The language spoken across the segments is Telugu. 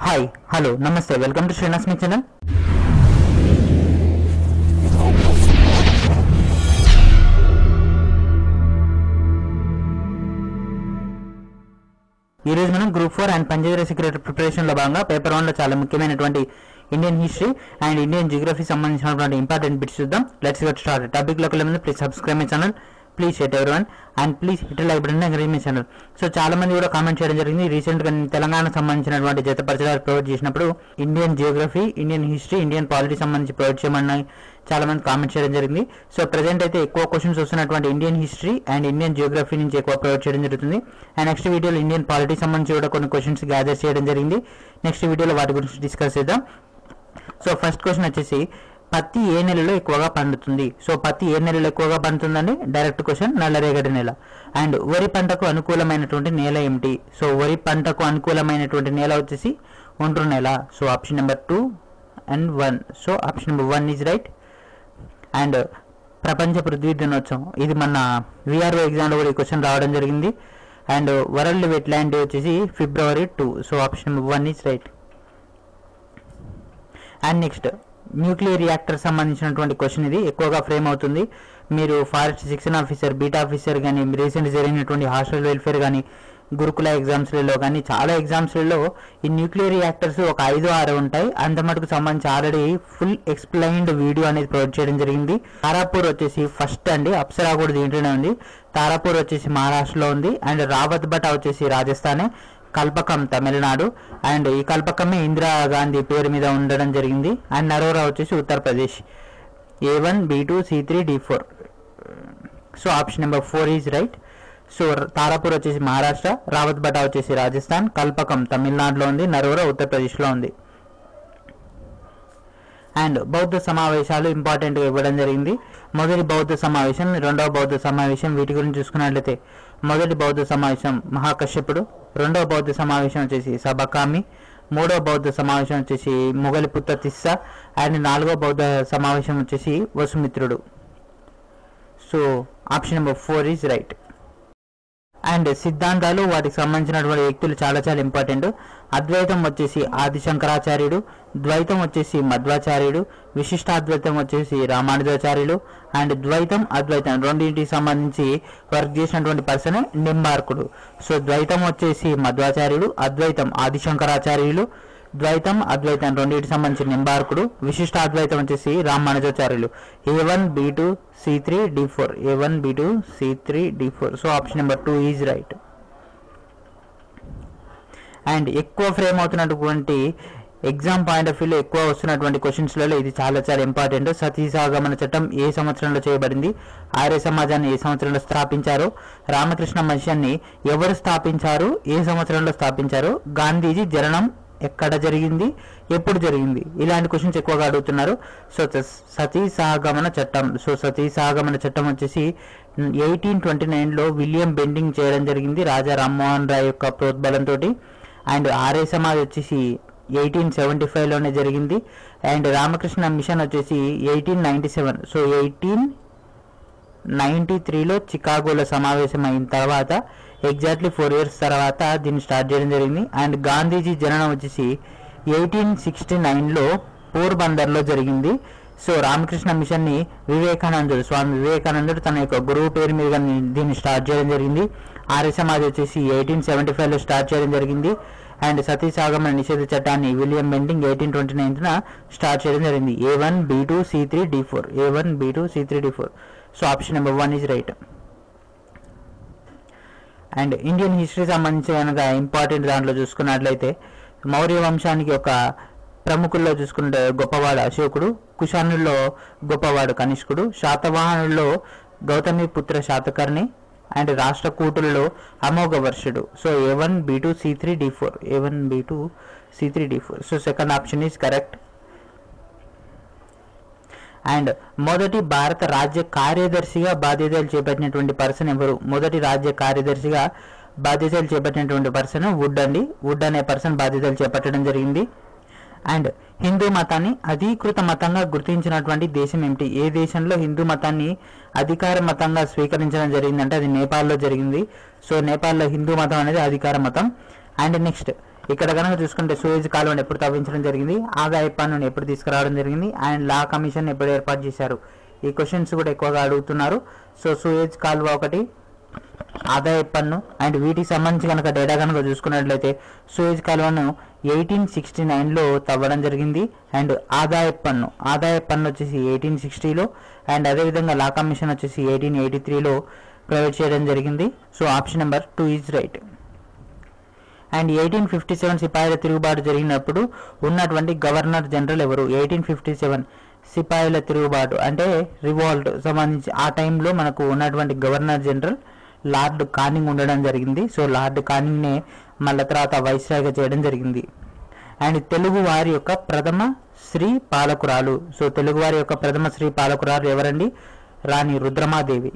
హాయ్ హలో నమస్తే వెల్కమ్ టు శ్రీనివాస్ మీ ఛానల్ ఈ రోజు మనం group four and panchayati secretary preparation లో భాగంగా పేపర్ వన్ లో చాలా ముఖ్యమైనటువంటి Indian history and Indian geography సంబంధించినటువంటి ఇంపార్టెంట్ బిట్స్ చూద్దాం లెట్స్ గెట్ స్టార్ట్ టాపిక్ లోకి ముందు please subscribe my channel please share every one and please hit like button encourage my channel so చాలా మంది కూడా కామెంట్ చేయడం జరిగింది రీసెంట్ గా నేను తెలంగాణకు సంబంధించినటువంటి జతపరచడాలు ప్రొవైడ్ చేసినప్పుడు Indian geography Indian history Indian polity సంబంధించి ప్రొవైడ్ చేయమని చాలా మంది కామెంట్ చేయడం జరిగింది సో ప్రజెంట్ అయితే ఎక్కువ క్వశ్చన్స్ వస్తున్నటువంటి Indian history and Indian geography నుంచి ఎక్కువ ప్రొవైడ్ చేయడం జరుగుతుంది అండ్ నెక్స్ట్ వీడియోలో ఇండియన్ పాలిటీ సంబంధించి కూడా కొన్ని క్వశ్చన్స్ గ్యాదర్ చేయడం జరిగింది నెక్స్ట్ వీడియోలో వాటి గురించి డిస్కస్ చేద్దాం సో ఫస్ట్ క్వశ్చన్ వచ్చేసి పత్తి ఏ నెలలో ఎక్కువగా పండుతుంది సో పత్తి ఏ నెలలో ఎక్కువగా పండుతుందండి డైరెక్ట్ క్వశ్చన్ నల్లరేగడి నెల అండ్ వరి పంటకు అనుకూలమైనటువంటి నేల ఏమిటి సో వరి పంటకు అనుకూలమైనటువంటి నేల వచ్చేసి ఒండ్రు నేల so option number two and one so option number one is right and ప్రపంచ పృథ్వీ దినోత్సవం ఇది మన విఆర్ఓ ఎగ్జామ్లో కూడా ఈ క్వశ్చన్ రావడం జరిగింది అండ్ వరల్డ్ వెట్లాండ్ డే వచ్చేసి ఫిబ్రవరి two so option number one is right and next nuclear reactor సంబంధించినటువంటి క్వశ్చన్ ఇది ఎక్కువగా ఫ్రేమ్ అవుతుంది మీరు forest section officer beat officer కానీ రీసెంట్ జరిగినటువంటి హాస్టల్ వెల్ఫేర్ కానీ గురుకుల ఎగ్జామ్స్లలో కానీ చాలా ఎగ్జామ్స్లలో ఈ న్యూక్లియర్ రియాక్టర్స్ ఒక ఐదు ఆరు ఉంటాయి అంత మటుకు సంబంధించి ఆల్రెడీ ఫుల్ ఎక్స్ప్లెయిన్డ్ వీడియో అనేది ప్రొవైడ్ చేయడం జరిగింది తారాపూర్ వచ్చేసి ఫస్ట్ అండి అప్సరా కూడా దీంట్లోనే ఉంది తారాపూర్ వచ్చేసి మహారాష్ట్రలో ఉంది అండ్ రావత్ బటా వచ్చేసి రాజస్థానే కల్పకం తమిళనాడు అండ్ ఈ కల్పకమే ఇందిరా గాంధీ పేరు మీద ఉండడం జరిగింది అండ్ నరోరా వచ్చేసి Uttar Pradesh A one B two C three D four so option number four is right so Tarapur వచ్చేసి మహారాష్ట్ర రావత్ బటా వచ్చేసి రాజస్థాన్ కల్పకం తమిళనాడులో ఉంది నరోరా ఉత్తరప్రదేశ్లో ఉంది అండ్ బౌద్ధ సమావేశాలు ఇంపార్టెంట్గా ఇవ్వడం జరిగింది మొదటి బౌద్ధ సమావేశం రెండవ బౌద్ధ సమావేశం వీటి గురించి చూసుకున్నట్లయితే మొదటి బౌద్ధ సమావేశం మహాకశ్యపుడు రెండవ బౌద్ధ సమావేశం వచ్చేసి సబకామి మూడవ బౌద్ధ సమావేశం వచ్చేసి మొగలిపుత్త తిస్స అండ్ నాలుగో బౌద్ధ సమావేశం వచ్చేసి వసుమిత్రుడు so option number four is right and సిద్ధాంతాలు వాటికి సంబంధించినటువంటి వ్యక్తులు చాలా చాలా ఇంపార్టెంట్ అద్వైతం వచ్చేసి ఆది శంకరాచార్యుడు ద్వైతం వచ్చేసి మధ్వాచార్యుడు విశిష్టాద్వైతం వచ్చేసి రామానుజాచార్యులు అండ్ ద్వైతం అద్వైతం రెండింటికి సంబంధించి వర్క్ చేసినటువంటి పర్సన్ నింబార్కుడు సో ద్వైతం వచ్చేసి మధ్వాచార్యుడు అద్వైతం ఆది శంకరాచార్యులు ద్వైతం అద్వైతం రెండింటికి సంబంధించిన నింబార్కుడు విశిష్ట అద్వైతం వచ్చేసి రామానుజాచార్యులు A one B two C three D four A one B two C three D four so option number two is right and ఎక్కువ ఫ్రేమ్ అవుతున్నటువంటి ఎగ్జామ్ పాయింట్ ఆఫ్ వ్యూలో ఎక్కువ వస్తున్నటువంటి క్వశ్చన్స్లలో ఇది చాలా చాలా ఇంపార్టెంట్ సతీసాగమన చట్టం ఏ సంవత్సరంలో చేయబడింది ఆర్య సమాజాన్ని ఏ సంవత్సరంలో స్థాపించారు రామకృష్ణ మిషన్ని ఎవరు స్థాపించారు ఏ సంవత్సరంలో స్థాపించారు గాంధీజీ జననం ఎక్కడ జరిగింది ఎప్పుడు జరిగింది ఇలాంటి క్వశ్చన్స్ ఎక్కువగా అడుగుతున్నారు సో సతీ సహగమన చట్టం సో సతీ సహగమన చట్టం వచ్చేసి ఎయిటీన్ ట్వంటీ నైన్లో విలియం బెండింగ్ చేయడం జరిగింది రాజా రామ్మోహన్ రాయ్ యొక్క ప్రోద్బలంతో అండ్ ఆర్య సమాజ్ వచ్చేసి ఎయిటీన్ సెవెంటీ ఫైవ్లోనే జరిగింది అండ్ రామకృష్ణ మిషన్ వచ్చేసి eighteen ninety seven so eighteen ninety త్రీలో చికాగోలో సమావేశం అయిన తర్వాత ఎగ్జాక్ట్లీ ఫోర్ ఇయర్స్ తర్వాత దీన్ని స్టార్ట్ చేయడం జరిగింది అండ్ గాంధీజీ జననం వచ్చేసి ఎయిటీన్ సిక్స్టీ నైన్లో పోర్బందర్లో జరిగింది సో రామకృష్ణ మిషన్ని వివేకానందుడు స్వామి వివేకానందుడు తన యొక్క గురువు పేరు మీద దీన్ని స్టార్ట్ చేయడం జరిగింది ఆర్య సమాజ్ వచ్చేసి ఎయిటీన్ సెవెంటీ ఫైవ్లో స్టార్ట్ చేయడం జరిగింది అండ్ సతీ సాగమన నిషేధ చట్టాన్ని విలియం బెండింగ్ ఎయిటీన్ ట్వంటీ నైన్త్న స్టార్ట్ చేయడం జరిగింది A one B two C three D four A one B two C three D four so option number one is right and Indian history సంబంధించి కనుక ఇంపార్టెంట్ దాంట్లో చూసుకున్నట్లయితే మౌర్య వంశానికి ఒక ప్రముఖుల్లో చూసుకుంటే గొప్పవాడు అశోకుడు కుషానుల్లో గొప్పవాడు కనిష్కుడు శాతవాహనుల్లో గౌతమి పుత్ర శాతకర్ణి అండ్ రాష్ట్రకూటుల్లో అమోఘ వర్షుడు so A one B two C three D four A one B two C three D four so second option is correct and మొదటి భారత రాజ్య కార్యదర్శిగా బాధ్యతలు చేపట్టినటువంటి పర్సన్ ఎవరు మొదటి రాజ్య కార్యదర్శిగా బాధ్యతలు చేపట్టినటువంటి పర్సన్ వుడ్ అండి వుడ్ అనే పర్సన్ బాధ్యతలు చేపట్టడం జరిగింది అండ్ హిందూ మతాన్ని అధీకృత మతంగా గుర్తించినటువంటి దేశం ఏమిటి ఏ దేశంలో హిందూ మతాన్ని అధికార మతంగా స్వీకరించడం జరిగిందంటే అది నేపాల్లో జరిగింది సో నేపాల్లో హిందూ మతం అనేది అధికార మతం అండ్ నెక్స్ట్ ఇక్కడ కనుక చూసుకుంటే సూయజ్ కాలువను ఎప్పుడు తవ్వించడం జరిగింది ఆదాయ పన్నును ఎప్పుడు తీసుకురావడం జరిగింది అండ్ లా కమిషన్ ఎప్పుడు ఏర్పాటు చేశారు ఈ క్వశ్చన్స్ కూడా ఎక్కువగా అడుగుతున్నారు సో సూయజ్ కాలువ ఒకటి ఆదాయ పన్ను అండ్ వీటికి సంబంధించి కనుక డేటా కనుక చూసుకున్నట్లయితే సూయజ్ కాలువను ఎయిటీన్ సిక్స్టీ నైన్లో తవ్వడం జరిగింది అండ్ ఆదాయ పన్ను ఆదాయ పన్ను వచ్చేసి ఎయిటీన్ సిక్స్టీలో అండ్ అదేవిధంగా లా కమిషన్ వచ్చేసి ఎయిటీన్ ఎయిటీ త్రీలో ప్రొవైడ్ చేయడం జరిగింది so option number two is right and eighteen fifty seven సిపాయిల తిరుగుబాటు జరిగినప్పుడు ఉన్నటువంటి గవర్నర్ జనరల్ ఎవరు ఎయిటీన్ ఫిఫ్టీ సెవెన్ సిపాయిల తిరుగుబాటు అంటే రివాల్ట్ సంబంధించి ఆ టైంలో మనకు ఉన్నటువంటి గవర్నర్ జనరల్ లార్డ్ కానింగ్ ఉండడం జరిగింది సో లార్డ్ కానింగ్నే మళ్ళీ తర్వాత వైస్రాయ్గా చేయడం జరిగింది అండ్ తెలుగు వారి యొక్క ప్రథమ శ్రీ పాలకురాలు సో తెలుగు వారి యొక్క ప్రథమ శ్రీ పాలకురాలు ఎవరండి రాణి రుద్రమాదేవి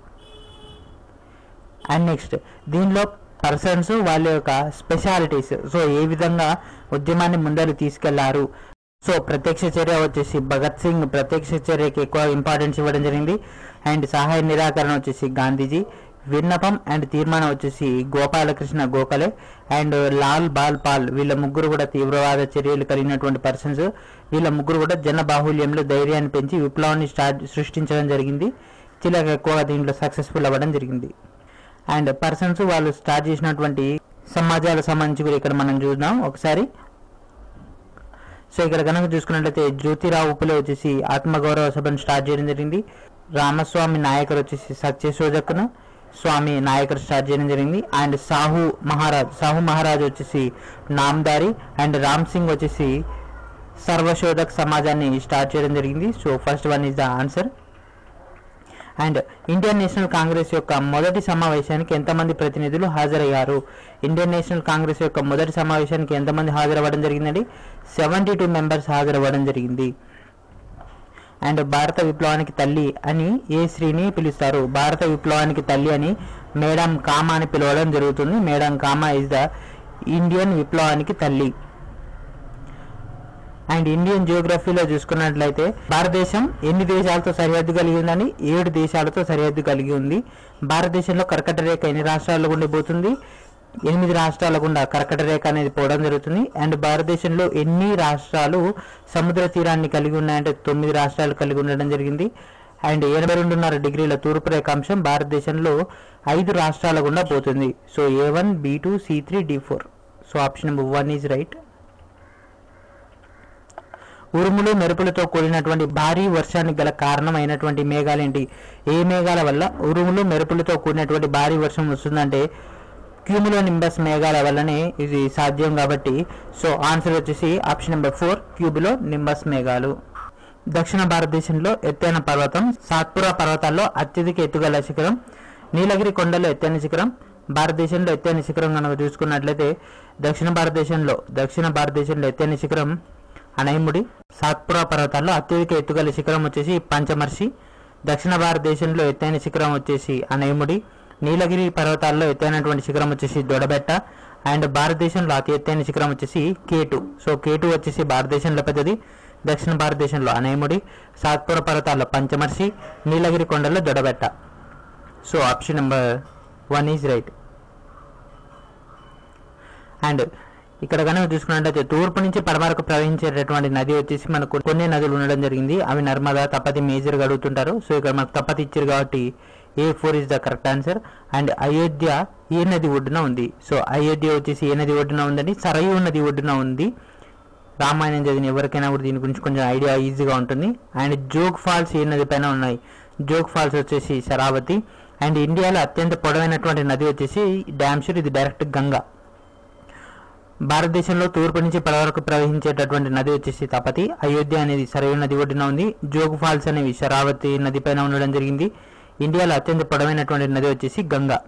అండ్ నెక్స్ట్ దీనిలో పర్సన్స్ వాళ్ళ యొక్క స్పెషాలిటీస్ సో ఏ విధంగా ఉద్యమాన్ని ముందరు తీసుకెళ్లారు సో ప్రత్యక్ష చర్య వచ్చేసి భగత్ సింగ్ ప్రత్యక్ష చర్యకి ఎక్కువ ఇంపార్టెన్స్ ఇవ్వడం జరిగింది అండ్ సహాయ నిరాకరణ వచ్చేసి గాంధీజీ విన్నపం అండ్ తీర్మానం వచ్చేసి గోపాలకృష్ణ గోఖలే అండ్ లాల్ బాల్ పాల్ వీళ్ళ ముగ్గురు కూడా తీవ్రవాద చర్యలు కలిగినటువంటి పర్సన్స్ వీళ్ళ ముగ్గురు కూడా జన బాహుల్యంలో ధైర్యాన్ని పెంచి విప్లవాన్ని స్టార్ట్ సృష్టించడం జరిగింది చిలక ఎక్కువగా దీంట్లో సక్సెస్ఫుల్ అవ్వడం జరిగింది అండ్ పర్సన్స్ వాళ్ళు స్టార్ట్ చేసినటువంటి సమాజాలకు సంబంధించి కూడా ఇక్కడ మనం చూద్దాం ఒకసారి సో ఇక్కడ కనుక చూసుకున్నట్లయితే జ్యోతిరావు పులే వచ్చేసి ఆత్మగౌరవ సభను స్టార్ట్ చేయడం జరిగింది రామస్వామి నాయకర్ వచ్చేసి సత్యశోధకును స్వామి నాయకర్ స్టార్ట్ చేయడం జరిగింది అండ్ సాహు మహారాజ్ సాహు మహారాజ్ వచ్చేసి నామ్దారి అండ్ రామ్ సింగ్ వచ్చేసి సర్వశోధక్ సమాజాన్ని స్టార్ట్ చేయడం జరిగింది so first one is the answer and Indian National Congress యొక్క మొదటి సమావేశానికి ఎంతమంది ప్రతినిధులు హాజరయ్యారు ఇండియన్ నేషనల్ కాంగ్రెస్ యొక్క మొదటి సమావేశానికి ఎంతమంది హాజరవ్వడం జరిగిందండి సెవెంటీ టూ మెంబర్స్ హాజరవ్వడం జరిగింది అండ్ భారత విప్లవానికి తల్లి అని ఏ శ్రీని పిలుస్తారు భారత విప్లవానికి తల్లి అని మేడం కామా అని పిలవడం జరుగుతుంది madam Cama is the Indian విప్లవానికి తల్లి అండ్ ఇండియన్ జియోగ్రఫీలో చూసుకున్నట్లయితే భారతదేశం ఎన్ని దేశాలతో సరిహద్దు కలిగి ఉందని ఏడు దేశాలతో సరిహద్దు కలిగి ఉంది భారతదేశంలో కర్కట రేఖ ఎన్ని రాష్ట్రాల గుండా పోతుంది ఎనిమిది రాష్ట్రాల గుండా కర్కట రేఖ అనేది పోవడం జరుగుతుంది అండ్ భారతదేశంలో ఎన్ని రాష్ట్రాలు సముద్ర తీరాన్ని కలిగి ఉన్నాయంటే తొమ్మిది రాష్ట్రాలు కలిగి ఉండడం జరిగింది అండ్ ఎనభై రెండున్నర డిగ్రీల తూర్పు రేఖాంశం భారతదేశంలో ఐదు రాష్ట్రాల గుండా పోతుంది so A one B two C three D four so option number one is right ఉరుములు మెరుపులతో కూడినటువంటి భారీ వర్షానికి గల కారణమైనటువంటి మేఘాలేంటి ఏ మేఘాల వల్ల ఉరుములు మెరుపులతో కూడినటువంటి భారీ వర్షం వస్తుందంటే క్యూములో నింబస్ మేఘాల వల్లనే ఇది సాధ్యం కాబట్టి సో ఆన్సర్ వచ్చేసి ఆప్షన్ నెంబర్ ఫోర్ క్యూబులో నింబస్ మేఘాలు దక్షిణ భారతదేశంలో ఎత్తైన పర్వతం సాత్పురా పర్వతాల్లో అత్యధిక ఎత్తుగల శిఖరం నీలగిరి కొండలో ఎత్తైన శిఖరం భారతదేశంలో ఎత్తైన శిఖరం కనుక చూసుకున్నట్లయితే దక్షిణ భారతదేశంలో దక్షిణ భారతదేశంలో ఎత్తైన శిఖరం అనైముడి సాత్పురా పర్వతాల్లో అత్యధిక ఎత్తుగల శిఖరం వచ్చేసి పంచమర్షి దక్షిణ భారతదేశంలో ఎత్తైన శిఖరం వచ్చేసి అనైముడి నీలగిరి పర్వతాల్లో ఎత్తైనటువంటి శిఖరం వచ్చేసి దొడబెట్ట అండ్ భారతదేశంలో అతి ఎత్తైన శిఖరం వచ్చేసి కేటు సో కేటు వచ్చేసి భారతదేశంలో పెద్దది దక్షిణ భారతదేశంలో అనైముడి సాత్పుర పర్వతాల్లో పంచమర్షి నీలగిరి కొండల్లో Doddabetta so option number one is right and ఇక్కడ కనుక చూసుకున్నట్లయితే తూర్పు నుంచి పడమరకు ప్రవహించేటటువంటి నది వచ్చేసి మనకు కొన్ని నదులు ఉండడం జరిగింది అవి నర్మదా తపతి మేజర్గా అడుగుతుంటారు సో ఇక్కడ మనకు తపతి ఇచ్చారు కాబట్టి A four is the correct answer and Ayodhya ఏ నది ఒడ్డున ఉంది సో అయోధ్య వచ్చేసి ఏ నది ఒడ్డున ఉందండి సరయూ నది ఒడ్డున ఉంది రామాయణం చదివిన ఎవరికైనా కూడా దీని గురించి కొంచెం ఐడియా ఈజీగా ఉంటుంది అండ్ జోగ్ ఫాల్స్ ఏ నది పైన ఉన్నాయి జోగ్ ఫాల్స్ వచ్చేసి శరావతి అండ్ ఇండియాలో అత్యంత పొడవైనటువంటి నది వచ్చేసి డ్యామ్షూర్ ఇది డైరెక్ట్ గంగా భారతదేశంలో తూర్పు నుంచి పడ వరకు ప్రవహించేటటువంటి నది వచ్చేసి తపతి అయోధ్య అనేది సరైన నది ఒడ్డున ఉంది జోగ్ ఫాల్స్ అనేవి శరావతి నది పైన ఉండడం జరిగింది ఇండియాలో అత్యంత పొడవైనటువంటి నది వచ్చేసి గంగా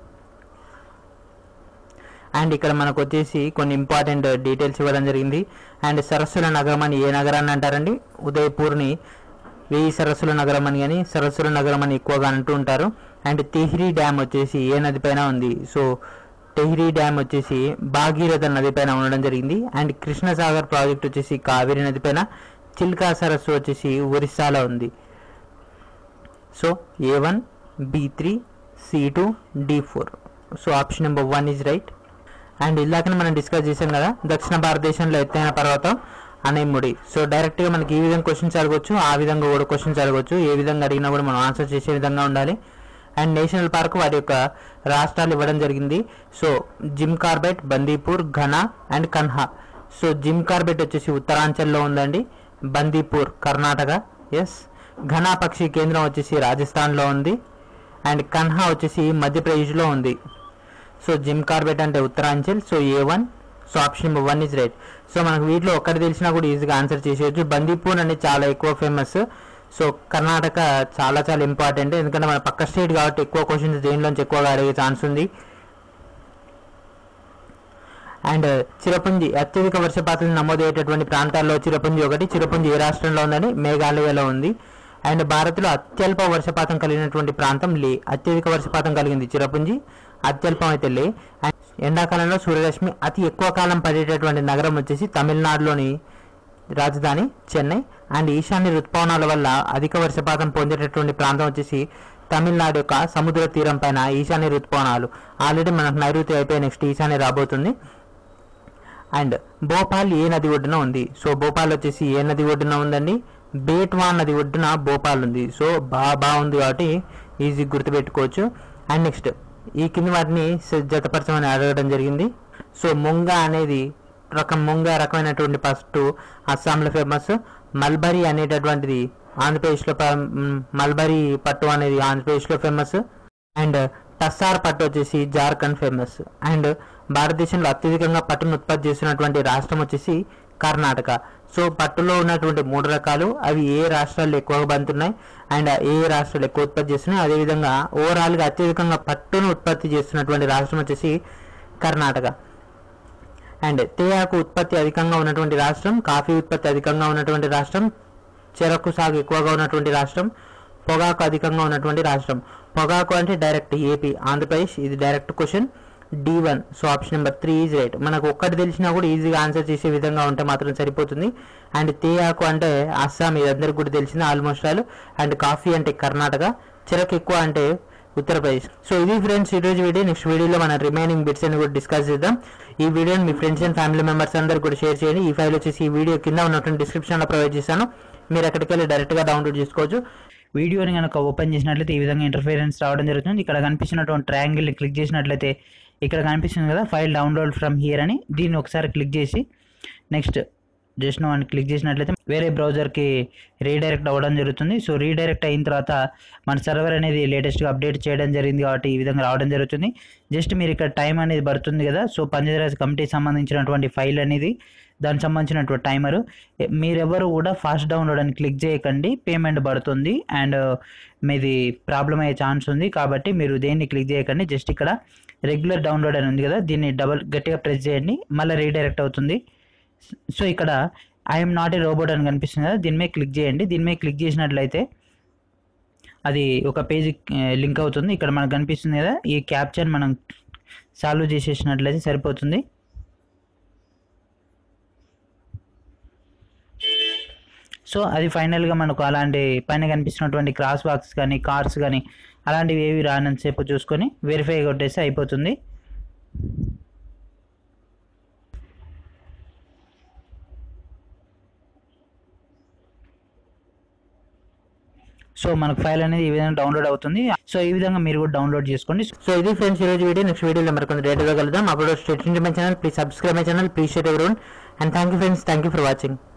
అండ్ ఇక్కడ మనకు వచ్చేసి కొన్ని ఇంపార్టెంట్ డీటెయిల్స్ ఇవ్వడం జరిగింది అండ్ సరస్సుల నగరం అని ఏ నగరాన్ని అంటారండి ఉదయపూర్ని వెయ్యి సరస్సుల నగరం అని కానీ సరస్సుల నగరం అని ఎక్కువగా అంటూ ఉంటారు అండ్ తిహ్రీ డ్యామ్ వచ్చేసి ఏ నది పైన ఉంది సో టెహ్రీ డ్యామ్ వచ్చేసి భాగీరథ నది పైన ఉండడం జరిగింది అండ్ కృష్ణసాగర్ ప్రాజెక్ట్ వచ్చేసి కావేరి నది పైన చిల్కా సరస్సు వచ్చేసి ఒరిస్సాలో ఉంది so A one B three C two D four so option number one is right and ఇందాకనే మనం డిస్కస్ చేసాం కదా దక్షిణ భారతదేశంలో ఎత్తైన పర్వతం అనేముడి సో డైరెక్ట్గా మనకి ఈ విధంగా క్వశ్చన్స్ అడగవచ్చు ఆ విధంగా కూడా క్వశ్చన్స్ అడగవచ్చు ఏ విధంగా అడిగినా కూడా మనం ఆన్సర్ చేసే విధంగా ఉండాలి అండ్ నేషనల్ పార్క్ వారి యొక్క రాష్ట్రాలు ఇవ్వడం జరిగింది so Jim Corbett Bandipur Ghana and Kanha so Jim Corbett వచ్చేసి ఉత్తరాంచల్లో ఉందండి బందీపూర్ కర్ణాటక ఎస్ ఘనా పక్షి కేంద్రం వచ్చేసి రాజస్థాన్లో ఉంది అండ్ కన్హా వచ్చేసి మధ్యప్రదేశ్లో ఉంది సో జిమ్ కార్బెట్ అంటే Uttaranchal so A one so option number one is right so మనకు వీటిలో ఒక్కటి తెలిసినా కూడా ఈజీగా ఆన్సర్ చేసేయచ్చు బందీపూర్ అనేది చాలా ఎక్కువ ఫేమస్ సో కర్ణాటక చాలా చాలా ఇంపార్టెంట్ ఎందుకంటే మన పక్క స్టేట్ కాబట్టి ఎక్కువ క్వశ్చన్స్ దేనిలోంచి ఎక్కువగా అడిగే ఛాన్స్ ఉంది అండ్ చిరపుంజి అత్యధిక వర్షపాతం నమోదయ్యేటటువంటి ప్రాంతాల్లో చిరపుంజి ఒకటి చిరపుంజి ఏ రాష్ట్రంలో ఉందని మేఘాలయలో ఉంది అండ్ భారత్లో అత్యల్ప వర్షపాతం కలిగినటువంటి ప్రాంతం లే అత్యధిక వర్షపాతం కలిగింది చిరపుంజి అత్యల్పం అయితే లే అండ్ ఎండాకాలంలో సూర్యరశ్మి అతి ఎక్కువ కాలం పడేటటువంటి నగరం వచ్చేసి తమిళనాడులోని రాజధాని చెన్నై అండ్ ఈశాన్య ఋతుపవనాల వల్ల అధిక వర్షపాతం పొందేటటువంటి ప్రాంతం వచ్చేసి తమిళనాడు యొక్క సముద్ర తీరం పైన ఈశాన్య ఋతుపవనాలు ఆల్రెడీ మనకు నైరుతి అయిపోయి నెక్స్ట్ ఈశాన్య రాబోతుంది అండ్ భోపాల్ ఏ నది ఒడ్డున ఉంది సో భోపాల్ వచ్చేసి ఏ నది ఒడ్డున ఉందండి బేట్వా నది ఒడ్డున భోపాల్ ఉంది సో బాగా బాగుంది కాబట్టి ఈజీ గుర్తుపెట్టుకోవచ్చు అండ్ నెక్స్ట్ ఈ కింది వాటిని స- జతపరచమని అడగడం జరిగింది సో ముంగ అనేది రకం ముంగ రకమైనటువంటి ఫస్ట్ అస్సాంలో ఫేమస్ మల్బరీ అనేటటువంటిది ఆంధ్రప్రదేశ్లో ప- మ్, మల్బరీ పట్టు అనేది ఆంధ్రప్రదేశ్లో ఫేమస్ అండ్ టస్సార్ పట్టు వచ్చేసి జార్ఖండ్ ఫేమస్ అండ్ భారతదేశంలో అత్యధికంగా పట్టును ఉత్పత్తి చేస్తున్నటువంటి రాష్ట్రం వచ్చేసి కర్ణాటక సో పట్టులో ఉన్నటువంటి మూడు రకాలు అవి ఏ రాష్ట్రాల్లో ఎక్కువగా బంతున్నాయి అండ్ ఏ రాష్ట్రాలు ఎక్కువ ఉత్పత్తి చేస్తున్నాయి అదేవిధంగా ఓవరాల్గా అత్యధికంగా పట్టును ఉత్పత్తి చేస్తున్నటువంటి రాష్ట్రం వచ్చేసి కర్ణాటక అండ్ తేయాకు ఉత్పత్తి అధికంగా ఉన్నటువంటి రాష్ట్రం కాఫీ ఉత్పత్తి అధికంగా ఉన్నటువంటి రాష్ట్రం చెరకు సాగు ఎక్కువగా ఉన్నటువంటి రాష్ట్రం పొగాకు అధికంగా ఉన్నటువంటి రాష్ట్రం పొగాకు అంటే డైరెక్ట్ ఏపీ ఆంధ్రప్రదేశ్ ఇది direct question D one so option number three is right మనకు ఒక్కటి తెలిసినా కూడా ఈజీగా ఆన్సర్ చేసే విధంగా ఉంటే మాత్రం సరిపోతుంది అండ్ తేయాకు అంటే అస్సాం ఇది అందరికి కూడా తెలిసింది ఆల్మోస్ట్ ఆల్ అండ్ కాఫీ అంటే కర్ణాటక చెరకు ఎక్కువ అంటే ఉత్తరప్రదేశ్ సో ఇది ఫ్రెండ్స్ ఈ రోజు వీడియో నెక్స్ట్ వీడియోలో మన రిమైనింగ్ బిట్స్ అని కూడా డిస్కస్ చేద్దాం ఈ వీడియోని మీ ఫ్రెండ్స్ అండ్ ఫ్యామిలీ మెంబర్స్ అందరు కూడా షేర్ చేయండి ఈ ఫైల్ వచ్చేసి ఈ వీడియో కింద ఉన్నటువంటి డిస్క్రిప్షన్లో ప్రొవైడ్ చేశాను మీరు అక్కడికి వెళ్ళి డైరెక్ట్గా డౌన్లోడ్ చేసుకోవచ్చు వీడియోని కనుక ఓపెన్ చేసినట్లయితే ఈ విధంగా ఇంటర్ఫేరెన్స్ రావడం జరుగుతుంది ఇక్కడ కనిపిస్తున్నటువంటి ట్రయాంగిల్ని క్లిక్ చేసినట్లయితే ఇక్కడ కనిపిస్తుంది కదా ఫైల్ డౌన్లోడ్ ఫ్రమ్ హియర్ అని దీన్ని ఒకసారి క్లిక్ చేసి నెక్స్ట్ జస్ట్ నో అని క్లిక్ చేసినట్లయితే వేరే బ్రౌజర్కి రీడైరెక్ట్ అవ్వడం జరుగుతుంది సో రీడైరెక్ట్ అయిన తర్వాత మన సర్వర్ అనేది లేటెస్ట్గా అప్డేట్ చేయడం జరిగింది కాబట్టి ఈ విధంగా రావడం జరుగుతుంది జస్ట్ మీరు ఇక్కడ టైం అనేది పడుతుంది కదా సో పంచదరాజ్ కమిటీకి సంబంధించినటువంటి ఫైల్ అనేది దానికి సంబంధించినటువంటి టైమరు మీరెవరు కూడా ఫాస్ట్ డౌన్లోడ్ అని క్లిక్ చేయకండి పేమెంట్ పడుతుంది అండ్ మీది ప్రాబ్లం అయ్యే ఛాన్స్ ఉంది కాబట్టి మీరు దేన్ని క్లిక్ చేయకండి జస్ట్ ఇక్కడ రెగ్యులర్ డౌన్లోడ్ అని ఉంది కదా దీన్ని డబల్ గట్టిగా ప్రెస్ చేయండి మళ్ళీ రీడైరెక్ట్ అవుతుంది సో ఇక్కడ ఐఎమ్ నాట్ ఏ రోబోట్ అని కనిపిస్తుంది కదా దీని మీద క్లిక్ చేయండి దీని మీద క్లిక్ చేసినట్లయితే అది ఒక పేజ్ లింక్ అవుతుంది ఇక్కడ మనకు కనిపిస్తుంది కదా ఈ క్యాప్చర్ మనం సాల్వ్ చేసేసినట్లయితే సరిపోతుంది సో అది ఫైనల్గా మనకు అలాంటి పైన కనిపిస్తున్నటువంటి క్రాస్ బాక్స్ కానీ కార్స్ కానీ అలాంటివి ఏవి రానంతసేపు చూసుకొని వెరిఫై కొట్టేసి అయిపోతుంది సో మనకు ఫైల్ అనేది ఈ విధంగా డౌన్లోడ్ అవుతుంది సో ఈ విధంగా మీరు కూడా డౌన్లోడ్ చేసుకోండి సో ఇది ఫ్రెండ్స్ ఈ రోజు వీడియో నెక్స్ట్ వీడియోలో మరి కొంత డేటాగా కలుద్దాం అప్పుడు state my channel please subscribe my channel please share ఎవరి and thank you friends thank you for watching